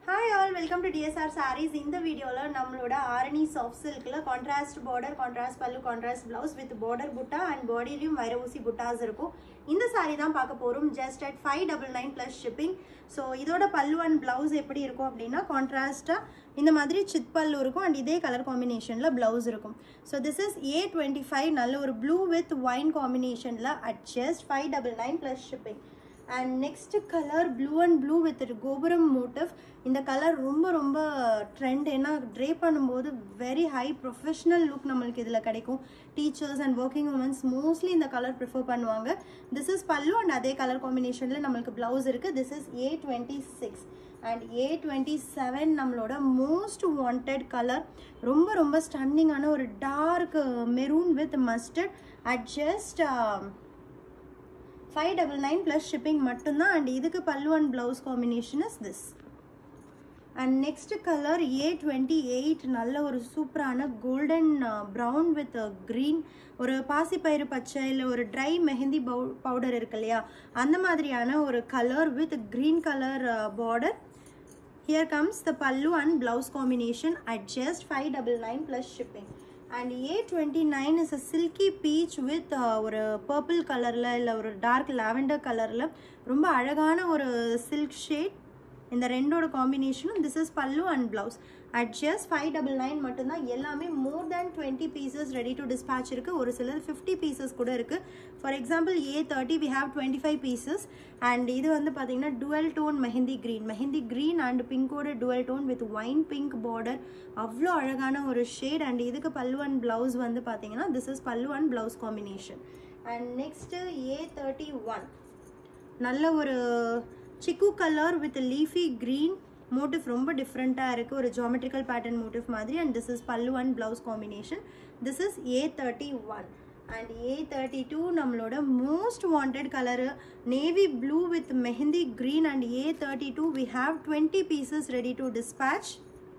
hi all welcome to TSR saris இந்த வீடியோவில் நம்மளோட ஆரணி சாஃப்ட் சில்கில் contrast border contrast pallu contrast blouse with border butta and பாடியிலையும் வைர ஊசி புட்டாஸ் இருக்கும் இந்த சாரீ தான் பார்க்க போகிறோம் just at five double nine plus shipping so இதோட பல்லு அண்ட் பிளவுஸ் எப்படி இருக்கும் அப்படின்னா கான்ட்ராஸ்ட்டாக இந்த மாதிரி சித் பல்லு இருக்கும் அண்ட் இதே கலர் காம்பினேஷனில் பிளவுஸ் இருக்கும் so this is a twenty five நல்ல ஒரு ப்ளூ வித் ஒயின் காம்பினேஷனில் at just five double nine plus shipping and next colour blue and blue with gopuram motif இந்த கலர் ரொம்ப ரொம்ப ட்ரெண்ட் ஏன்னா ட்ரே பண்ணும்போது வெரி ஹை ப்ரொஃபஷ்னல் லுக் நம்மளுக்கு இதில் கிடைக்கும் teachers and working womens mostly இந்த கலர் ப்ரிஃபர் பண்ணுவாங்க திஸ் இஸ் பல்லு அண்ட் அதே கலர் காம்பினேஷனில் நம்மளுக்கு ப்ளவுஸ் இருக்குது this is a twenty six and a twenty seven நம்மளோட மோஸ்ட் வாண்டட் கலர் ரொம்ப ரொம்ப ஸ்டன்னிங்கான ஒரு dark maroon with mustard at just five double nine plus shipping மட்டும்தான் அண்ட் இதுக்கு pallu and blouse combination is this and next colour a twenty eight நல்ல ஒரு சூப்பரான கோல்டன் ப்ரௌன் வித் க்ரீன் ஒரு பாசிப்பயிறு பச்சை இல்லை ஒரு ட்ரை மெஹந்தி பவு பவுடர் இருக்கு இல்லையா அந்த மாதிரியான ஒரு colour with green colour border here comes the pallu and blouse combination at just five double nine plus shipping and a twenty nine is a silky peach with ஒரு பர்பிள் கலரில் இல்லை ஒரு டார்க் லாவெண்டர் கலரில் ரொம்ப அழகான ஒரு சில்க் ஷேட் இந்த ரெண்டோட காம்பினேஷனும் this is pallu and blouse at just five double nine மட்டும்தான் எல்லாமே more than twenty pieces ready to dispatch இருக்குது ஒரு சிலர் ஃபிஃப்டி பீசஸ் கூட இருக்குது for example a thirty we have twenty five pieces and இது வந்து பார்த்தீங்கன்னா dual tone mehndi green mehndi green and பிங்கோட dual tone with wine pink border அவ்வளோ அழகான ஒரு ஷேட் அண்ட் இதுக்கு பல்லு அண்ட் ப்ளவுஸ் வந்து பார்த்தீங்கன்னா this is pallu and blouse combination and next a thirty one நல்ல ஒரு chikoo colour with leafy green motif ரொம்ப டிஃப்ரெண்ட்டாக இருக்குது ஒரு ஜாமெட்ரிக்கல் பேட்டர்ன் மோட்டிவ் மாதிரி and this is pallu and blouse combination this is a thirty one and a thirty two நம்மளோட most wanted colour navy blue with mehndi green and a thirty two we have twenty pieces ready to dispatch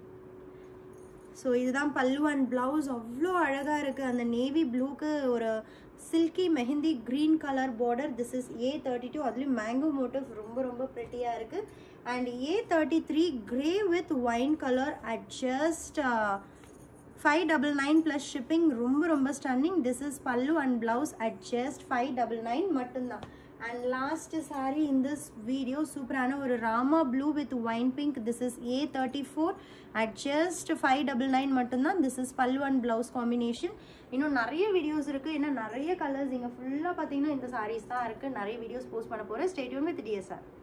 so இதுதான் பல்லு and blouse அவ்வளோ அழகாக இருக்குது அந்த navy ப்ளூக்கு ஒரு silky mehndi green colour border this is a thirty two அதுலேயும் mango motif ரொம்ப ரொம்ப ப்ரெட்டியாக இருக்குது and a thirty three grey with wine colour at just five double nine plus shipping ரொம்ப ரொம்ப stunning this is pallu and blouse at just five double nine மட்டும்தான் and last sari in this video சூப்பரான ஒரு Rama blue with wine pink this is a thirty four at just five double nine மட்டும்தான் this is pallu and blouse combination இன்னும் நிறைய videos இருக்குது இன்னும் நிறைய colours இங்கே ஃபுல்லாக பார்த்தீங்கன்னா இந்த சாரீஸ் தான் இருக்குது நிறைய வீடியோஸ் போஸ்ட் பண்ண போகிறேன் ஸ்டேட்யூன் வித் டிஎஸ்ஆர்